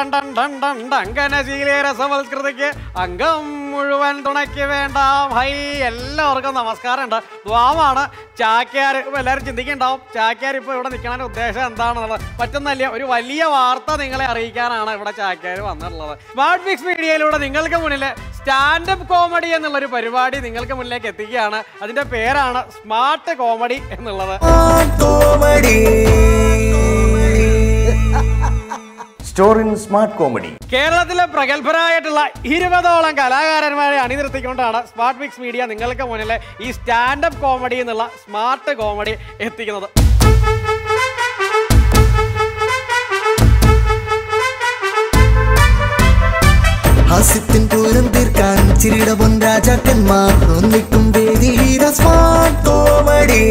അങ്കനശീലേ രസവത്കൃതിക്ക് അംഗം മുഴുവൻ തുണയ്ക്ക് വേണ്ട ഭൈ എല്ലാവർക്കും നമസ്കാരം ഉണ്ട് ദ്വാമാണ് ചാക്യാർ ഇപ്പൊ എല്ലാവരും ചിന്തിക്കുന്നുണ്ടാവും ചാക്യാർ ഇപ്പൊ ഇവിടെ നിൽക്കണ ഉദ്ദേശം എന്താണെന്നുള്ളത് പറ്റുന്നില്ല ഒരു വലിയ വാർത്ത നിങ്ങളെ അറിയിക്കാനാണ് ഇവിടെ ചാക്യാർ വന്നിട്ടുള്ളത് സ്മാർട്ട് ഫിക്സ് മീഡിയയിലൂടെ നിങ്ങൾക്ക് മുന്നിൽ സ്റ്റാൻഡപ്പ് കോമഡി എന്നുള്ളൊരു പരിപാടി നിങ്ങൾക്ക് മുന്നിലേക്ക് എത്തിക്കുകയാണ് അതിന്റെ പേരാണ് സ്മാർട്ട് കോമഡി എന്നുള്ളത് comedy store in smart comedy കേരളത്തിലെ പ്രഗത്ഭരായിട്ടുള്ള ഇരുപതോളം കലാകാരന്മാരെ അണിനിർത്തിക്കൊണ്ടാണ് സ്മാർട്ട് മിക്സ് മീഡിയ നിങ്ങൾക്ക് മുന്നിൽ ഈ സ്റ്റാൻഡപ്പ് കോമഡി എന്നുള്ള സ്മാർട്ട് കോമഡി എത്തിക്കുന്നത് ഹാസ്യത്തിൻ പൂരം തീർക്കാൻ ചിരിട പൊൻ രാജാക്കന്മാർ ഒന്നിക്കും വേദി smart comedy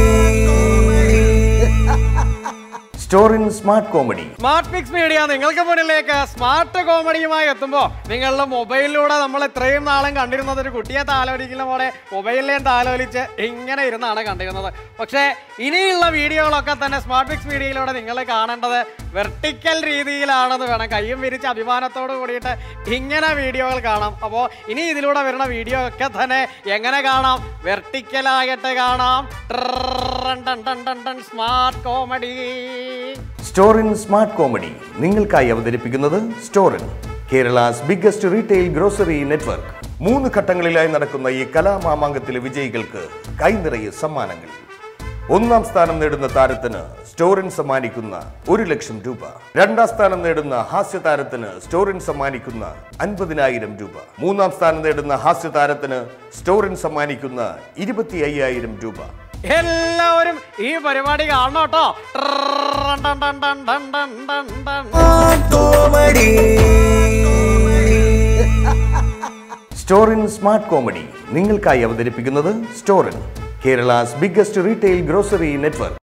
store in smart comedy smart mix media നിങ്ങൾക്ക് മുന്നിലേക്ക് സ്മാർട്ട് കോമഡിയുമായി എത്തുമ്പോൾ നിങ്ങളുടെ മൊബൈലിലൂടെ നമ്മൾ ഇത്രയും നാളും കണ്ടിരുന്നത് ഒരു കുട്ടിയെ താലോലിക്കുന്ന പോലെ മൊബൈലിലേയും താലോലിച്ച് ഇങ്ങനെ ഇരുന്നാണ് കണ്ടിരുന്നത് പക്ഷേ ഇനിയുള്ള വീഡിയോകളൊക്കെ തന്നെ സ്മാർട്ട് മിക്സ് മീഡിയയിലൂടെ നിങ്ങൾ കാണേണ്ടത് വെർട്ടിക്കൽ രീതിയിലാണെന്ന് വേണം കയ്യും വിരിച്ച് അഭിമാനത്തോട് കൂടിയിട്ട് ഇങ്ങനെ വീഡിയോകൾ കാണാം അപ്പോൾ ഇനി ഇതിലൂടെ വരുന്ന വീഡിയോ ഒക്കെ തന്നെ എങ്ങനെ കാണാം വെർട്ടിക്കലായിട്ട് കാണാം smart comedy store in smart comedy നിങ്ങൾക്കായി അവതരിപ്പിക്കുന്നത് store in Kerala's biggest retail grocery network മൂന്ന് ഘട്ടങ്ങളിലായി നടക്കുന്ന ഈ കലാമാമാങ്കത്തിലെ വിജയികൾക്ക് കൈനിറയെ സമ്മാനങ്ങൾ ഒന്നാം സ്ഥാനം നേടുന്ന താരത്തിന് സ്റ്റോറിൻ സമ്മാനിക്കുന്ന ഒരു ലക്ഷം രൂപ രണ്ടാം സ്ഥാനം നേടുന്ന ഹാസ്യ താരത്തിന് സ്റ്റോറിൻ സമ്മാനിക്കുന്ന അൻപതിനായിരം രൂപ മൂന്നാം സ്ഥാനം നേടുന്ന ഹാസ്യ താരത്തിന് സ്റ്റോറിൻ സമ്മാനിക്കുന്ന ഇരുപത്തി അയ്യായിരം രൂപ എല്ലാവരും ഈ പരിപാടി കാണണം കേട്ടോ സ്റ്റോർ ഇൻ സ്മാർട്ട് കോമഡി നിങ്ങൾക്കായി അവതരിപ്പിക്കുന്നത് store in Kerala's biggest retail grocery network